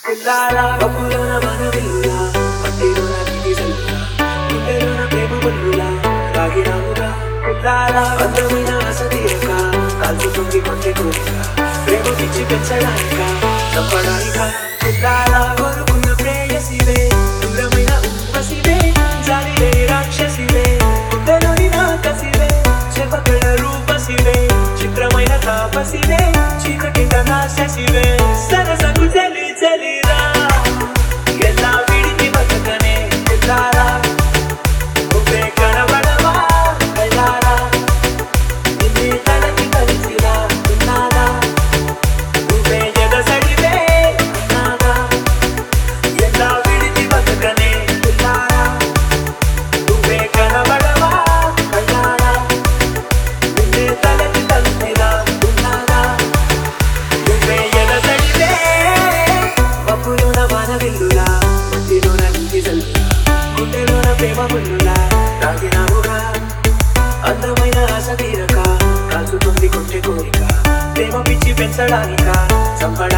పిల్లారా కప్పులోన మనవిల్లులా మట్టిలోన నీటి జల్లులా గుండెలోన ప్రేమ బల్లులా రాగినాముగా పిల్లారా అందమైన ఆశ తీరక కాల్చుతుంది కొంచె కోరిక ప్రేమ పిచ్చి పెంచడానిక చంపడానిక పిల్లారా కోరుకున్న ప్రేయసివే దూరమైన ఉమ్మసివే జాలి లేని రాక్షసివే గుండెలోని నా కసివే చెపకళ రూపసివే చిత్రమైన తాపసివే చీకటింట నాశసివే సరసకు చలి చలిరా ఎలా విడిచి బతకనే ఎల్లారా నువ్వే కనబడవా కళ్ళారా నిన్నే తలకి కలిసిరా ఉన్నారా నువ్వే ఎగసడివే ఉన్నారా ఎలా విడిచి బతకనే ఎల్లారా నువ్వే కనబడవా కళ్ళారా నిన్నే తలకి కలిసిరా ఉన్నారా నువ్వే ఎగసడివే పప్పులోన వానవిల్లులా మట్టిలోన నీటి జల్లులా గుండెలోన ప్రేమ ముల్లులా తాగినావుగా అందమైన ఆశ తీరక కాల్చుతుంది కొంచె కోరిక ప్రేమ పిచ్చి పెంచడానిక చంపడా